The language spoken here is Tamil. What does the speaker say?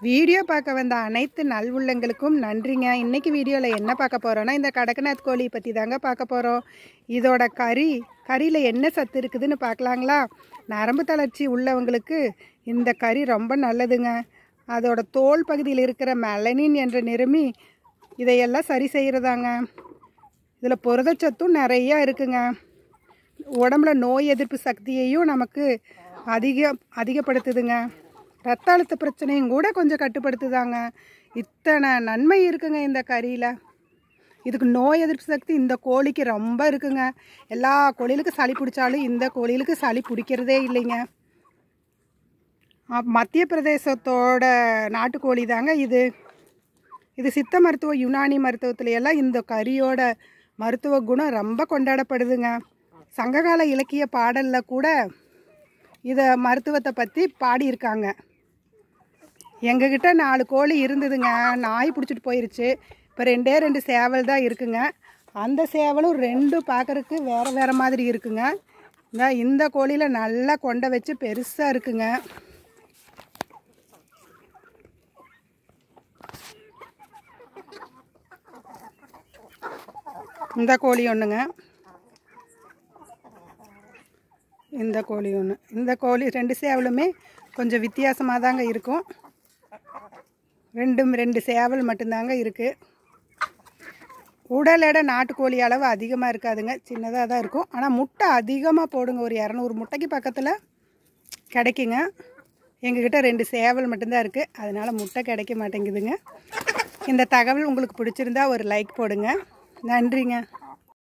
வீடியோ பார்க்க வந்த அனைத்து நல்வுள்ளங்களுக்கும் நன்றிங்க இன்னைக்கு வீடியோவில் என்ன பார்க்க போகிறோன்னா இந்த கடக்கநாத் கோழி பற்றி தாங்க பார்க்க போகிறோம் இதோட கறி கறியில் என்ன சத்து இருக்குதுன்னு பார்க்கலாங்களா நரம்பு தளர்ச்சி உள்ளவங்களுக்கு இந்த கறி ரொம்ப நல்லதுங்க அதோட தோல் பகுதியில் இருக்கிற மெலனின் என்ற நிறமி இதையெல்லாம் சரி செய்கிறதாங்க இதில் புரதச்சத்தும் நிறையா இருக்குங்க உடம்புல நோய் எதிர்ப்பு சக்தியையும் நமக்கு அதிக அதிகப்படுத்துதுங்க ரத்த அழுத்த பிரச்சனையும் கூட கொஞ்சம் கட்டுப்படுத்துதாங்க இத்தனை நன்மை இருக்குங்க இந்த கறியில் இதுக்கு நோய் எதிர்ப்பு சக்தி இந்த கோழிக்கு ரொம்ப இருக்குங்க எல்லா கோழிகளுக்கும் சளி பிடிச்சாலும் இந்த கோழிகளுக்கு சளி பிடிக்கிறதே இல்லைங்க அப்- மத்திய பிரதேசத்தோட நாட்டுக்கோழி தாங்க இது இது சித்த மருத்துவ யுனானி மருத்துவத்துல எல்லாம் இந்த கறியோட மருத்துவ குணம் ரொம்ப கொண்டாடப்படுதுங்க சங்ககால இலக்கிய பாடலில் கூட இதை மருத்துவத்தை பற்றி பாடியிருக்காங்க எங்ககிட்ட நாலு கோழி இருந்ததுங்க நாய் பிடிச்சிட்டு போயிருச்சு இப்போ ரெண்டே ரெண்டு சேவல் தான் இருக்குங்க அந்த சேவலும் ரெண்டும் பார்க்கறதுக்கு வேறு வேறு மாதிரி இருக்குங்க இந்த இந்த கோழியில் நல்லா கொண்டை வச்சு பெருசாக இருக்குங்க இந்த கோழி ஒன்றுங்க இந்த கோழி ஒன்று இந்த கோழி ரெண்டு சேவலுமே கொஞ்சம் வித்தியாசமாக தாங்க இருக்கும் ரெண்டும் ரெண்டு சேவல் மட்டும்தாங்க இருக்குது உடல் எடை நாட்டுக்கோழி அளவு அதிகமாக இருக்காதுங்க சின்னதாக தான் இருக்கும் ஆனால் முட்டை அதிகமாக போடுங்க ஒரு இரநூறு முட்டைக்கு பக்கத்தில் கிடைக்குங்க எங்ககிட்ட ரெண்டு சேவல் மட்டும்தான் இருக்குது அதனால் முட்டை கிடைக்க மாட்டேங்குதுங்க இந்த தகவல் உங்களுக்கு பிடிச்சிருந்தா ஒரு லைக் போடுங்க நன்றிங்க